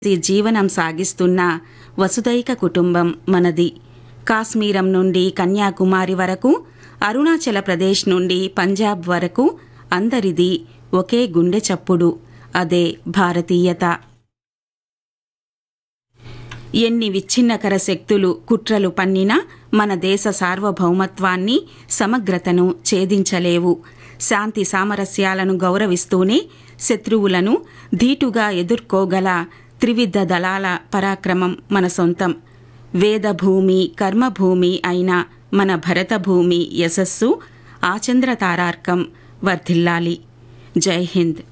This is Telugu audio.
జీవనం సాగిస్తున్న వసుదైక కుటుంబం మనది కాశ్మీరం నుండి కన్యాకుమారి వరకు అరుణాచల ప్రదేశ్ నుండి పంజాబ్ వరకు అందరిది ఒకే గుండె చప్పుడు అదే భారతీయత ఎన్ని విచ్ఛిన్నకర శక్తులు కుట్రలు పన్నినా మన దేశ సార్వభౌమత్వాన్ని సమగ్రతను ఛేదించలేవు శాంతి సామరస్యాలను గౌరవిస్తూనే శత్రువులను ధీటుగా ఎదుర్కోగల త్రివిధ దళాల పరాక్రమం మన సొంతం వేదభూమి కర్మభూమి అయిన మన భరతభూమి యశస్సు ఆచంద్ర తారార్కం వర్ధిల్లాలి జై హింద్